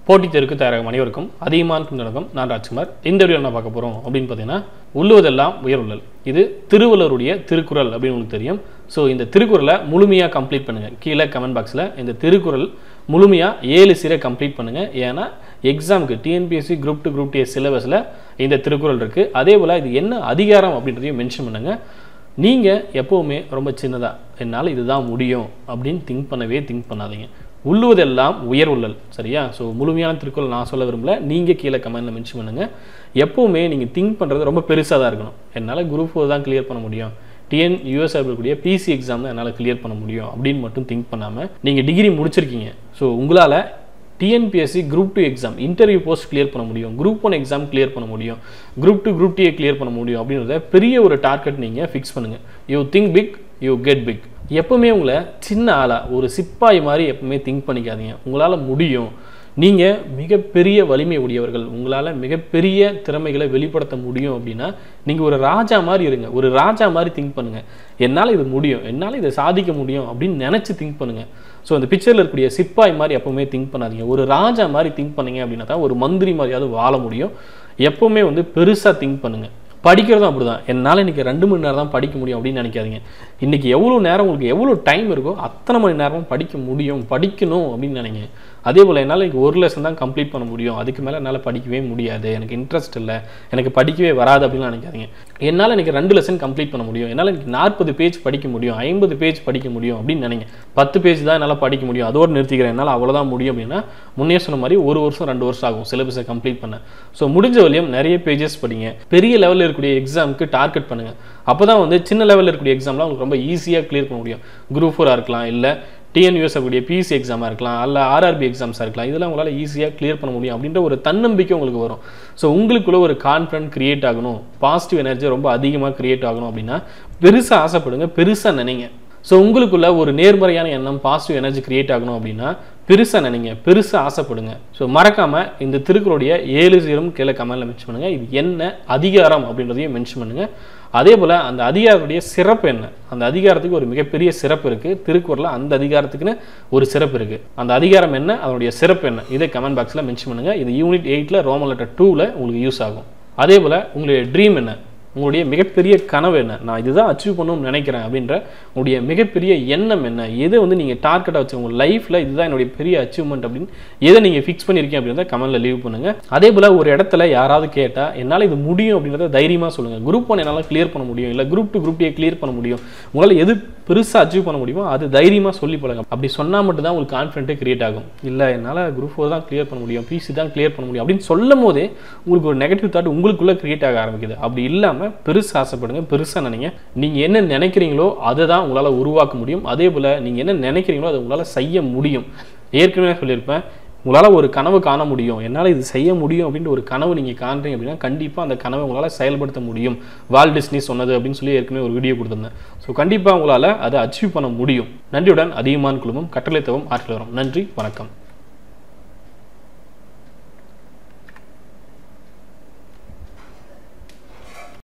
போட்டித் தேர்வுக்கு தயாராகும் அனைவருக்கும் அதிகமான வணக்கம் நான் ராஜ்குமார் இந்த வீடியோ என்ன பார்க்க போகிறோம் அப்படின்னு பார்த்தீங்கன்னா உள்ளுவதெல்லாம் உயர்வுள்ளல் இது திருவள்ளுவருடைய திருக்குறள் அப்படின்னு உங்களுக்கு தெரியும் ஸோ இந்த திருக்குறளை முழுமையாக கம்ப்ளீட் பண்ணுங்கள் கீழே கமெண்ட் பாக்ஸில் இந்த திருக்குறள் முழுமையாக ஏழு சீரை கம்ப்ளீட் பண்ணுங்கள் ஏன்னா எக்ஸாமுக்கு TNPSC group two group D சிலபஸில் இந்த திருக்குறள் இருக்குது அதே போல் இது என்ன அதிகாரம் அப்படின்றதையும் மென்ஷன் பண்ணுங்கள் நீங்கள் எப்போவுமே ரொம்ப சின்னதாக என்னால் இதுதான் முடியும் அப்படின்னு திங்க் பண்ணவே திங்க் பண்ணாதீங்க உள்ளுவதெல்லாம் உயர்வுள்ளல் சரியா ஸோ முழுமையான திருக்குறள் நான் சொல்ல விரும்பல நீங்கள் கீழே கமெண்ட்டில் மென்ஷன் பண்ணுங்கள் எப்போவுமே நீங்கள் திங்க் பண்ணுறது ரொம்ப பெருசாக தான் இருக்கணும் என்னால் குரூப் ஃபோர் தான் கிளியர் பண்ண முடியும் டிஎன் யூஎஸ் இருக்கக்கூடிய பிசி எக்ஸாம் தான் என்னால் கிளியர் பண்ண முடியும் அப்படின்னு மட்டும் திங்க் பண்ணாமல் நீங்கள் டிகிரி முடிச்சிருக்கீங்க ஸோ உங்களால் TNPSC group two exam interview post clear பண்ண முடியும் குரூப் ஒன் எக்ஸாம் கிளியர் பண்ண முடியும் குரூப் டூ குரூப் டிஏ கிளியர் பண்ண முடியும் அப்படின்றத பெரிய ஒரு டார்கெட் நீங்கள் ஃபிக்ஸ் பண்ணுங்கள் you think big you get big எப்பவுமே உங்களை சின்ன ஆளாக ஒரு சிப்பாய் மாதிரி எப்பவுமே திங்க் பண்ணிக்காதீங்க உங்களால் முடியும் நீங்கள் மிகப்பெரிய வலிமை உடையவர்கள் உங்களால் மிகப்பெரிய திறமைகளை வெளிப்படுத்த முடியும் அப்படின்னா நீங்கள் ஒரு ராஜா மாதிரி இருங்க ஒரு ராஜா மாதிரி திங்க் பண்ணுங்கள் என்னால் இது முடியும் என்னால் இதை சாதிக்க முடியும் அப்படின்னு நினச்சி திங்க் பண்ணுங்கள் ஸோ அந்த பிக்சரில் இருக்கக்கூடிய சிப்பாய் மாதிரி எப்பவுமே திங்க் பண்ணாதீங்க ஒரு ராஜா மாதிரி திங்க் பண்ணீங்க அப்படின்னா தான் ஒரு மந்திரி மாதிரியாவது வாழ முடியும் எப்பவுமே வந்து பெருசாக திங்க் பண்ணுங்கள் படிக்கிறதும் அப்படி தான் என்னால் இன்றைக்கி ரெண்டு மணி நேரம் தான் படிக்க முடியும் அப்படின்னு நினைக்காதீங்க இன்றைக்கி எவ்வளோ நேரம் உங்களுக்கு எவ்வளோ டைம் இருக்கோ அத்தனை மணி நேரமும் படிக்க முடியும் படிக்கணும் அப்படின்னு நினைங்க அதே போல் என்னால் இன்றைக்கி ஒரு லெசன் தான் கம்ப்ளீட் பண்ண முடியும் அதுக்கு மேலே என்னால் படிக்கவே முடியாது எனக்கு இன்ட்ரெஸ்ட் இல்லை எனக்கு படிக்கவே வராது அப்படின்னு நினைக்காதீங்க என்னால் இன்றைக்கி ரெண்டு லெசன் கம்ப்ளீட் பண்ண முடியும் என்னால் இன்றைக்கி நாற்பது பேஜ் படிக்க முடியும் ஐம்பது பேஜ் படிக்க முடியும் அப்படின்னு நினைங்க பத்து பேஜ் தான் என்னால் படிக்க முடியும் அதோடு நிறுத்திக்கிறேன் என்னால் அவ்வளோதான் முடியும் அப்படின்னா முன்னே சொன்ன மாதிரி ஒரு வருஷம் ரெண்டு வருஷம் ஆகும் சிலபஸை கம்ப்ளீட் பண்ண ஸோ முடிஞ்ச வரையும் நிறைய பேஜஸ் படிங்க பெரிய லெவலில் இருக்கக்கூடிய எக்ஸாமுக்கு டார்கெட் பண்ணுங்கள் அப்போ தான் வந்து சின்ன லெவலில் இருக்கக்கூடிய எக்ஸாம்லாம் உங்களுக்கு ரொம்ப ஈஸியாக கிளியர் பண்ண முடியும் குரூப் ஃபோராக இருக்கலாம் இல்லை டிஎன்யூஎஸ் கூடிய பிசி எக்ஸாமாக இருக்கலாம் அல்ல ஆர்ஆர்பி எக்ஸாம்ஸாக இருக்கலாம் இதெல்லாம் உங்களால் ஈஸியாக கிளியர் பண்ண முடியும் அப்படின்ற ஒரு தன்னம்பிக்கை உங்களுக்கு வரும் ஸோ உங்களுக்குள்ள ஒரு கான்ஃபிடன்ட் கிரியேட் ஆகணும் பாசிட்டிவ் எனர்ஜி ரொம்ப அதிகமாக கிரியேட் ஆகணும் அப்படின்னா பெருசாக ஆசைப்படுங்க பெருசாக நினைங்க ஸோ உங்களுக்குள்ள ஒரு நேர்மறையான எண்ணம் பாசிட்டிவ் எனர்ஜி கிரியேட் ஆகணும் அப்படின்னா பெருசாக நினைங்க பெருசாக ஆசைப்படுங்க ஸோ மறக்காமல் இந்த திருக்குறளுடைய ஏழு சீரும் கீழே கமெண்ட்டில் மென்ஷன் பண்ணுங்கள் இது என்ன அதிகாரம் அப்படின்றதையும் மென்ஷன் பண்ணுங்கள் அதே போல் அந்த அதிகாரத்துடைய சிறப்பு என்ன அந்த அதிகாரத்துக்கு ஒரு மிகப்பெரிய சிறப்பு இருக்குது திருக்குறளில் அந்த அதிகாரத்துக்குன்னு ஒரு சிறப்பு இருக்குது அந்த அதிகாரம் என்ன அதனுடைய சிறப்பு என்ன இதை கமெண்ட் பாக்ஸில் மென்ஷன் பண்ணுங்கள் இது யூனிட் எயிட்டில் ரோமன் லெட்டர் டூவில் உங்களுக்கு யூஸ் ஆகும் அதே போல் உங்களுடைய ட்ரீம் என்ன உங்களுடைய மிகப்பெரிய கனவு என்ன நான் இதுதான் அச்சீவ் பண்ணணும்னு நினைக்கிறேன் அப்படின்ற உங்களுடைய மிகப்பெரிய எண்ணம் என்ன எதை வந்து நீங்கள் டார்கெட்டாக வச்சு உங்கள் லைஃப்பில் இதுதான் என்னுடைய பெரிய அச்சீவ்மெண்ட் அப்படின்னு எதை நீங்கள் ஃபிக்ஸ் பண்ணியிருக்கீங்க அப்படின்றத கமெண்ட்டில் லீவ் பண்ணுங்கள் அதே போல் ஒரு இடத்துல யாராவது கேட்டால் என்னால் இது முடியும் அப்படின்றத தைரியமாக சொல்லுங்கள் குரூப் ஒன் என்னால் கிளியர் பண்ண முடியும் இல்லை குரூப் டூ குரூப் டே கிளியர் பண்ண முடியும் உங்களால் எது பெருசாக அச்சீவ் பண்ண முடியுமோ அது தைரியமாக சொல்லி பழங்க அப்படி சொன்னால் மட்டும் தான் உங்களுக்கு கான்ஃபிடென்ட்டே கிரியேட் ஆகும் இல்லை என்னால் குரூப் ஃபோர் தான் கிளியர் பண்ண முடியும் பிசி தான் கிளியர் பண்ண முடியும் அப்படின்னு சொல்லும் போதே உங்களுக்கு ஒரு நெகட்டிவ் தாட் உங்களுக்குள்ளே கிரியேட் ஆக ஆரம்பிக்குது அப்படி இல்லாமல் பெருசாக ஆசைப்படுங்க பெருசாக நினைங்க நீங்கள் என்ன நினைக்கிறீங்களோ அதை தான் உங்களால் உருவாக்க முடியும் அதே போல் நீங்கள் என்ன நினைக்கிறீங்களோ அதை உங்களால் செய்ய முடியும் ஏற்கனவே சொல்லியிருப்பேன் உங்களால் ஒரு கனவு காண முடியும் என்னால் இது செய்ய முடியும் அப்படின்ட்டு ஒரு கனவு நீங்கள் காண்றீங்க அப்படின்னா கண்டிப்பாக அந்த கனவை உங்களால் செயல்படுத்த முடியும் வால் டிஸ்னி சொன்னது அப்படின்னு சொல்லி ஏற்கனவே ஒரு வீடியோ கொடுத்துருந்தேன் ஸோ கண்டிப்பாக உங்களால் அதை அச்சீவ் பண்ண முடியும் நன்றியுடன் அதிகமான குழுமம் கட்டளை தவம் ஆற்றல் வரும் நன்றி வணக்கம்